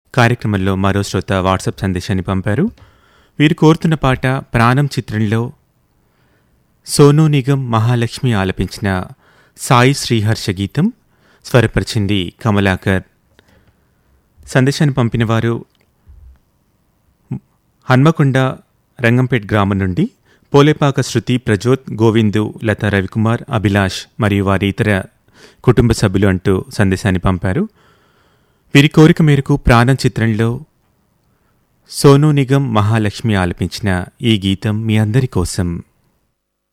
కార్యక్రమంలో మరో శ్రోత వాట్సాప్ సందేశాన్ని పంపారు వీరు కోరుతున్న పాట ప్రాణం చిత్రంలో సోనూ నిగం మహాలక్ష్మి ఆలపించిన సాయి శ్రీహర్ష గీతం స్వరపరిచింది కమలాకర్ సందేశాన్ని పంపిన వారు హన్మకొండ రంగంపేట్ గ్రామం నుండి పోలేపాక శృతి ప్రజోత్ గోవిందు లత రవికుమార్ అభిలాష్ మరియు వారి ఇతర కుటుంబ సభ్యులు అంటూ సందేశాన్ని పంపారు వీరి కోరిక మేరకు ప్రాణం చిత్రంలో సోనూ నిగం మహాలక్ష్మి ఆలపించిన ఈ గీతం మీ అందరి కోసం